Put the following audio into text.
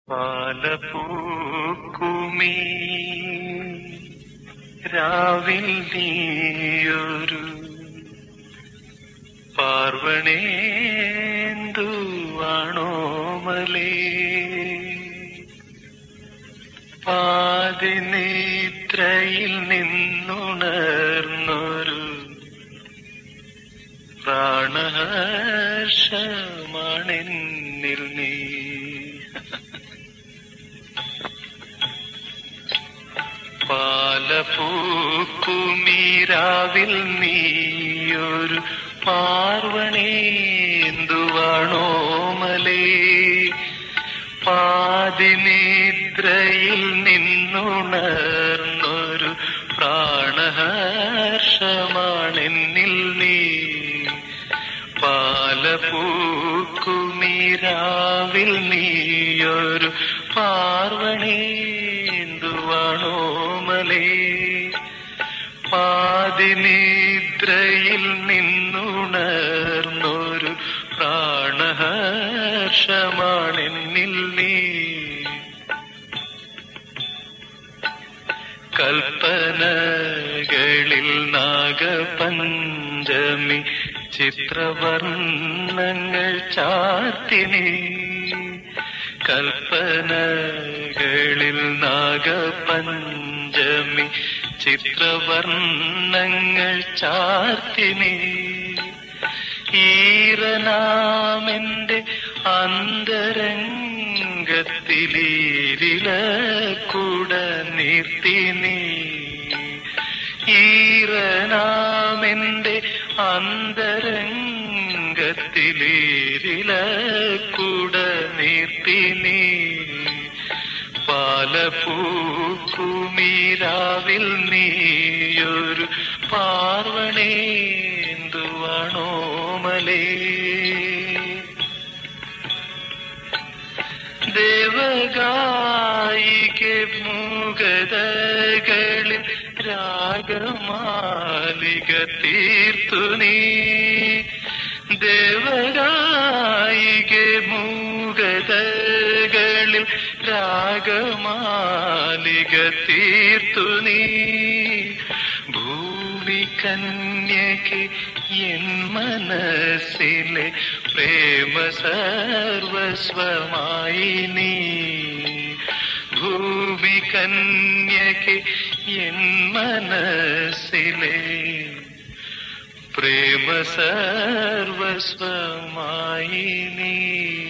പാലപൂക്കുമീ രാവിൽ നീയൊരു പാർവണേന്തുവാണോമലേ പാതിനേത്രയിൽ നിന്നുണർന്നൊരു പ്രാണഹർഷമാണെന്നിൽ നീ പാലപൂക്കുമീരാവിൽ നീയൊരു പാർവണേന്തുവാണോമലേ പാതിനിദ്രയിൽ നിന്നുണർന്നൊരു പ്രാണഹർഷമാണെന്നിൽ നീ പാലപൂക്കുമീരാവിൽ നീയൊരു പാർവണേന്തുവാണോമലേ പാതിനിദ്രയിൽ നിന്നുണർന്നൊരു പ്രാണഹർഷമാണെന്നിൽ നീ കൽപ്പനകളിൽ നാഗപഞ്ചമി ചിത്രവർണ്ണങ്ങൾ ചാർത്തിനി കൽപ്പനകളിൽ നാഗപഞ്ചമി ചിത്രവർണ്ണങ്ങൾ ചാർത്തിനി ഈറനാമെന്റെ അന്തരംഗത്തിലീരില കൂട നിർത്തി നീ ഈറനാമെന്റെ അന്തരംഗത്തിലീരില കൂട നിർത്തി നീ പാലപൂക്കുമീരാവിൽ നീയൊരു പാർവണേന്തുവാണോമലേ ദേവഗായിക്ക് മൂകതകളിൽ രാഗമാലിക തീർത്തു നീ ദേവഗായിക്ക് മൂകതകളിൽ രാഗമാലിക തീർത്തു നീ ഭൂമി കന്യക്ക് എൻ മനസ്സിലെ പ്രേമ സർവസ്വമായി നീ ഭൂമി കന്യക്ക് എൻ മനസ്സിലെ പ്രേമ സർവസ്വമായി നീ